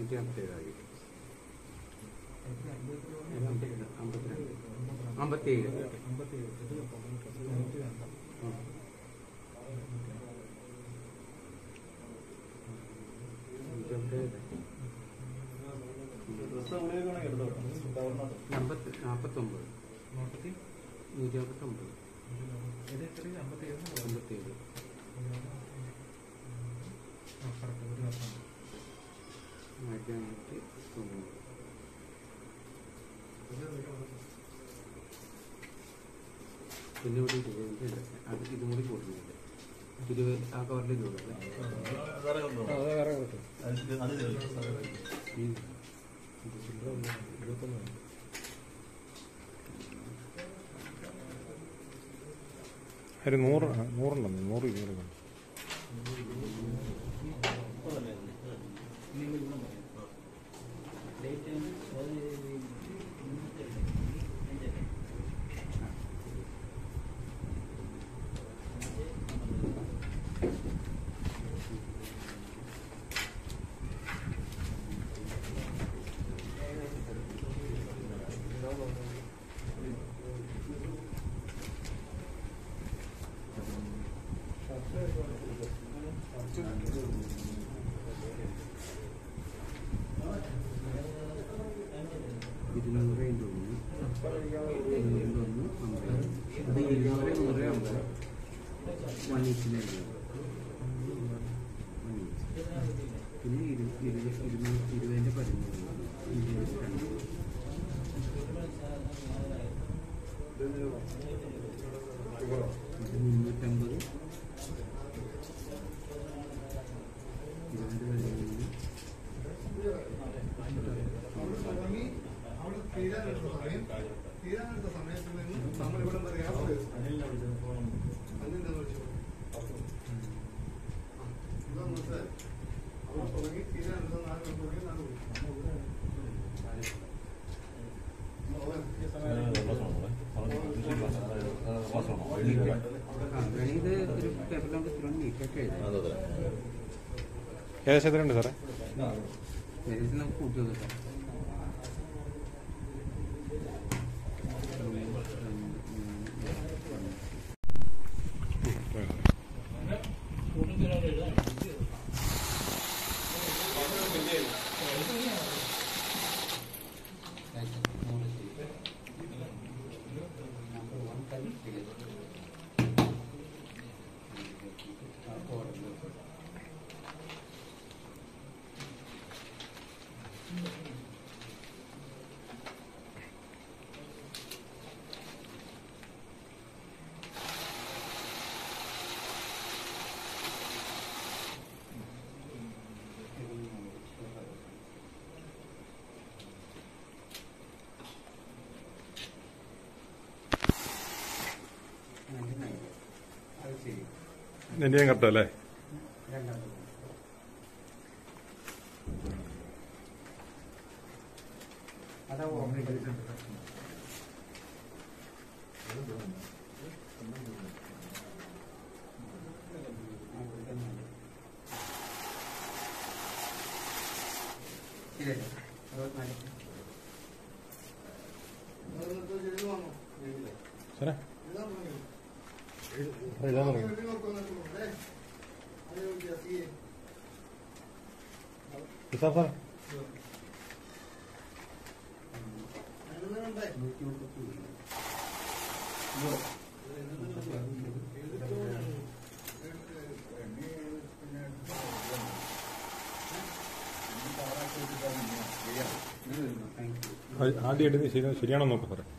നൂറ്റി അമ്പത്തേഴായി അമ്പത്തിരണ്ട് അമ്പത്തിയേഴ് ഉം. നൂറ്റി അമ്പത്തേഴ് അമ്പത്തി നാൽപ്പത്തൊമ്പത് നൂറ്റി അമ്പത്തൊമ്പത് അമ്പത്തിയേഴ് ആയിരത്തി അഞ്ഞൂറ്റി തൊണ്ണൂറ് പിന്നെ ഇവിടെ ഇരുപതിൻ്റെ ഉണ്ട് അത് ഇതും കൂടി കൂട്ടുന്നുണ്ട് ഇരുപത് ആ കവറിൽ ഇരുപത് ഈ ഒരു നൂറ് ആ, നൂറുണ്ടെന്ന് നൂറ് ഇരുന്നൂറ് ഇരുന്നൂറ് ഇൻറ്റു ഒന്ന് ഇരുന്നൂറ് ഇൻറ്റു ഒന്ന് അമ്പത് അത് ഇരുന്നൂറ് നൂറ് അമ്പത് വൺ ഈച്ചിന് പിന്നെ ഇരു ഇരുപത് ഇരുന്നൂറ് ഇരുപതിൻ്റെ പതിമൂന്ന് ഇരുപത് രണ്ട് ഇത് മുന്നൂറ്റമ്പത് ഇരുപതിൻ്റെ പതിമൂന്ന് അവിടെ തീരാനെടുത്ത സമയം തീരാനെടുത്ത സമയത്തിൽ നിന്ന് നമ്മൾ ഇവിടെ വരെ യാത്ര ചെയ്തു അന്നിന്റെ വിളിച്ചു ഇതാ മനസ്സിലായി അവിടെ തുടങ്ങി തീരാനെടുത്ത നാല് മണിക്കൂറിൽ നാല് ആ വേണമെങ്കിൽ ഇത് ഒരു പേപ്പറിൽ നമുക്ക് ഇത്ര നീറ്റൊക്കെ എഴുതാം ഏകദേശം എത്രയുണ്ട് സാറേ ഏകദേശം നമുക്ക് കൂട്ടി നോക്കാം അത് ശരി എൻ്റെ ഞാൻ കറക്റ്റ് അല്ലേ രണ്ടാമത്തെ അതാ ഓപ്പറേറ്റ് ഇല്ല അറുപത്തിനാല് ചെയ്തു വാങ്ങോ സാറേ എഴുതാൻ തുടങ്ങി എഴുതാൻ തുടങ്ങി സാർ സാർ നൂറ്റി മുപ്പത്തി ഏഴ് താങ്ക് യു ആദ്യമായിട്ട് ഇത് ശരി ശരിയാണോ നോക്കാം സാറേ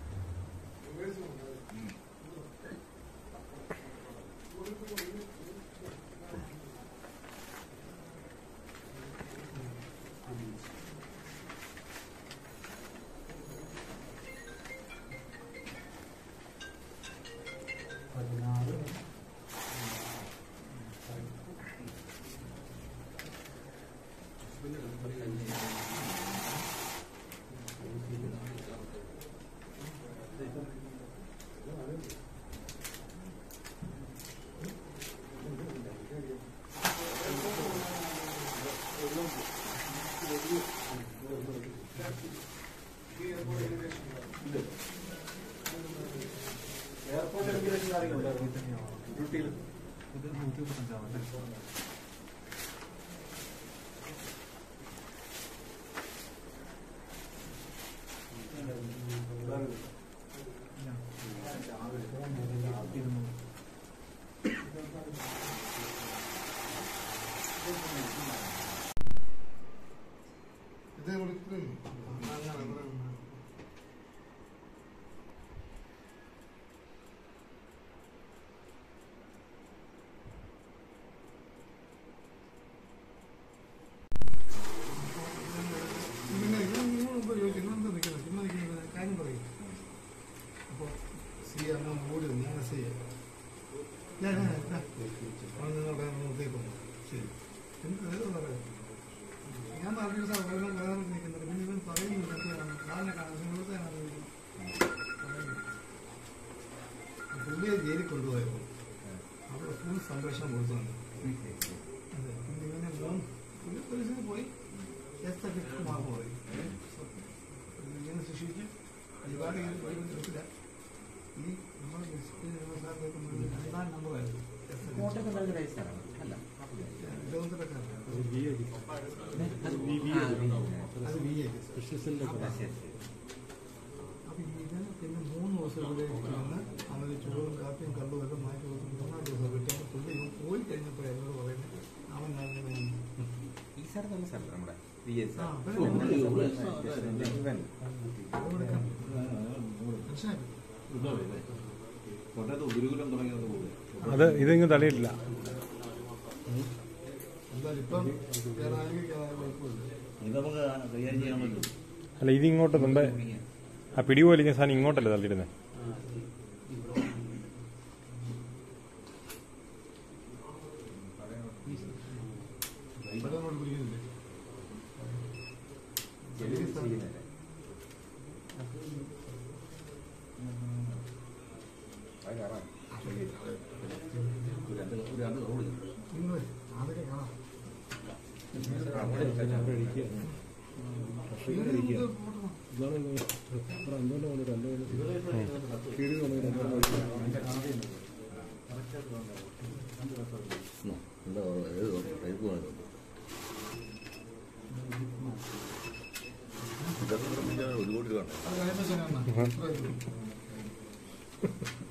പതിനാറ് Thank you. ഇത് നൂറ്റി മുപ്പത്തഞ്ചാമത്തെ ഇത് കൊടുക്കും അങ്ങനെ അങ്ങനെ പിന്നെ ഇവൻ നിങ്ങൾ മുമ്പ് ചോദിച്ചു നിങ്ങളെന്താ നിൽക്കുന്നത് ചുമ്മാ നിൽക്കുന്നത് കാര്യം പറയും അപ്പോൾ സി അമ്മ മൂടി ഞാൻ സി ഞാൻ നിങ്ങളുടെ മുഖത്തേക്ക് ശരി എന്ത് ഏതോ പറയാം ഞാൻ പറഞ്ഞു സാർ വെള്ളം കയറി നിൽക്കുന്നുണ്ട് പിന്നെ ഇവൻ പറയുന്നു ഇതൊക്കെയാണ് കാലിനെ കാണാൻ നിങ്ങളെയാണ് പുള്ളിയെ ജയിലിൽ കൊണ്ടുപോയപ്പോൾ അവിടെ ഫുൾ സംരക്ഷണം കൊടുത്തുണ്ട് അതെ പിന്നെ ഇവനെ മൂന്ന് പുള്ളി പോലീസിന് പോയി എസ് എഫ് മാർക്ക് പോയി ഇങ്ങനെ ശിക്ഷിച്ച് ഒരുപാട് എടുത്തില്ല ഈ നമ്മൾ രണ്ടാം നമ്പറായിരുന്നു കോട്ടയത്ത് ഉണ്ടായിരുന്ന രജിസ്റ്ററാണ് അല്ല തിരുവനന്തപുരക്കാരൻ അത് അത് ബി എ ശരി അപ്പൊ ഇതിന് പിന്നെ മൂന്ന് ദിവസം ഇവിടെ ഇരുന്ന് അവര് ചോറും കാപ്പിയും കള്ളും എല്ലാം മാറ്റി കൊടുത്ത് മൂന്നാം ദിവസം കിട്ടുമ്പോൾ പുള്ളി ഇവൻ പോയി കഴിഞ്ഞപ്പോൾ എന്നോട് പറയുന്നത് അവൻ അങ്ങനെ ഈ സാർ തന്നെ സാർ നമ്മുടെ വി എസ് ആ, സാർ പിന്നെ ഇവൻ കൊടുക്കാം മനസ്സിലായി കോട്ടയത്ത് ഗുരുകുലം തുടങ്ങിയത് പോലെ അത് ഇതിങ്ങ് തള്ളിയിട്ടില്ല എന്തായാലും ഇപ്പം കയറാമെങ്കിൽ കയറാൻ കുഴപ്പമില്ല ഇത് നമുക്ക് കൈകാര്യം ചെയ്യാൻ പറ്റും അല്ല ഇത് ഇങ്ങോട്ട് മുമ്പേ ആ പിടി പോലിരിക്കുന്ന സാധനം ഇങ്ങോട്ടല്ലേ തള്ളിയിടുന്നത് ഇവിടെ നമ്മൾ പിടിക്കുന്നില്ലേ ചെയ്യുന്നില്ല ഒരു രണ്ട് ഒരു രണ്ട് റോഡ് ഇന്ന് അതൊക്കെ കാണാം ഇത് പോട്ടെ. എന്താ ഏത് ടൈപ്പ് വേണം ഇതൊക്കെ ഒരു കോടി രൂപ അത് കഴിയുമ്പോൾ ശരിയാണ്.